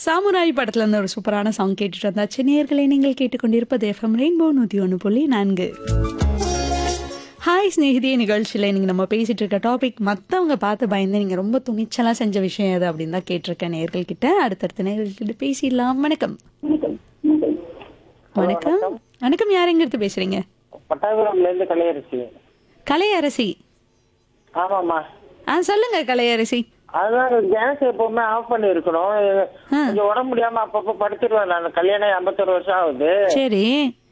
samurai படத்துல இருந்து ஒரு சூப்பரான சாங் கேட்டுட்டு வந்தாச்சு நேர்களை நீங்கள் கேட்டுக்கொண்டிருப்பது எஃப்எம் ரெயின்போ நூற்றி ஒன்று புள்ளி நான்கு ஹாய் ஸ்நேகிதிய நிகழ்ச்சியில் இன்னைக்கு நம்ம பேசிட்டு இருக்க டாபிக் மற்றவங்க பார்த்து பயந்து நீங்கள் ரொம்ப துணிச்சலாக செஞ்ச விஷயம் எது அப்படின்னு தான் கேட்டிருக்கேன் நேர்கள் கிட்ட அடுத்தடுத்த நேர்கள்கிட்ட பேசிடலாம் வணக்கம் வணக்கம் வணக்கம் யார் எங்கிறது பேசுறீங்க பட்டாபுரம்ல இருந்து கலையரசி கலையரசி ஆமாம்மா ஆ சொல்லுங்க கலையரசி அதுதான் கேஸ் எப்பவுமே ஆஃப் பண்ணி இருக்கணும் கொஞ்சம் உடம்பு முடியாம அப்பப்போ படுத்துருவேன் நான் கல்யாணம் ஐம்பத்தொரு வருஷம் ஆகுது சரி